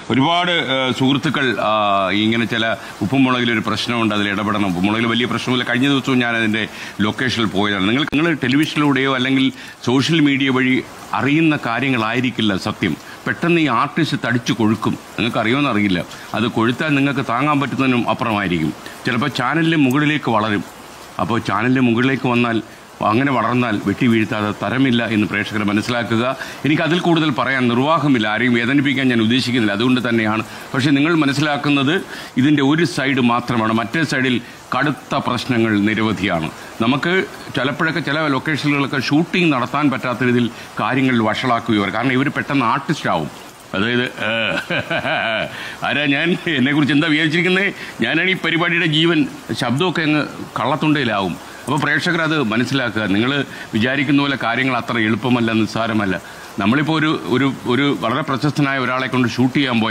ഒരുപാട് ആ, സുഹൃത്തുക്കൾ ആ, ഇങ്ങനെ ചില ഉപ്പുമുളകിലൊരു പ്രശ്നമുണ്ട് അതിൽ ഇടപെടണം ഉപ്പുമുളകിൽ വലിയ പ്രശ്നമില്ല കഴിഞ്ഞ ദിവസവും ഞാൻ അതിന്റെ ലൊക്കേഷനിൽ പോയതാണ് നിങ്ങൾ നിങ്ങൾ ടെലിവിഷനിലൂടെയോ അല്ലെങ്കിൽ സോഷ്യൽ മീഡിയ വഴി അറിയുന്ന കാര്യങ്ങളായിരിക്കില്ല സത്യം പെട്ടെന്ന് ഈ ആർട്ടിസ്റ്റ് തടിച്ചു കൊഴുക്കും നിങ്ങൾക്ക് അറിയുമെന്ന് അറിയില്ല അത് കൊഴുത്താൽ നിങ്ങൾക്ക് താങ്ങാൻ പറ്റുന്നതിനും അപ്പുറമായിരിക്കും ചിലപ്പോൾ ചാനലിൻ്റെ മുകളിലേക്ക് വളരും അപ്പോൾ ചാനലിൻ്റെ മുകളിലേക്ക് വന്നാൽ അങ്ങനെ വളർന്നാൽ വെട്ടി വീഴ്ത്താതെ തരമില്ല എന്ന് പ്രേക്ഷകർ മനസ്സിലാക്കുക എനിക്ക് അതിൽ കൂടുതൽ പറയാൻ നിർവാഹമില്ല ആരെയും വേദനിപ്പിക്കാൻ ഞാൻ ഉദ്ദേശിക്കുന്നില്ല അതുകൊണ്ട് തന്നെയാണ് പക്ഷേ നിങ്ങൾ മനസ്സിലാക്കുന്നത് ഇതിൻ്റെ ഒരു സൈഡ് മാത്രമാണ് മറ്റേ സൈഡിൽ കടുത്ത പ്രശ്നങ്ങൾ നിരവധിയാണ് നമുക്ക് ചിലപ്പോഴൊക്കെ ചില ലൊക്കേഷനുകളൊക്കെ ഷൂട്ടിംഗ് നടത്താൻ പറ്റാത്ത രീതിയിൽ കാര്യങ്ങൾ വഷളാക്കുകയോ കാരണം ഇവർ പെട്ടെന്ന് ആർട്ടിസ്റ്റ് ആവും അതായത് ഏഹ്, ആരാ ഞാൻ എന്നെക്കുറിച്ച് എന്താ വിചാരിച്ചിരിക്കുന്നത് ഞാനാണ് ഈ പരിപാടിയുടെ ജീവൻ ശബ്ദമൊക്കെ അങ്ങ് കള്ളത്തുണ്ടയിലാവും അപ്പോൾ പ്രേക്ഷകർ അത് മനസ്സിലാക്കുക നിങ്ങൾ വിചാരിക്കുന്ന പോലെ കാര്യങ്ങൾ അത്ര എളുപ്പമല്ല നിസ്സാരമല്ല നമ്മളിപ്പോൾ ഒരു ഒരു ഒരു വളരെ പ്രശസ്തനായ ഒരാളെ കൊണ്ട് ഷൂട്ട് ചെയ്യാൻ പോയി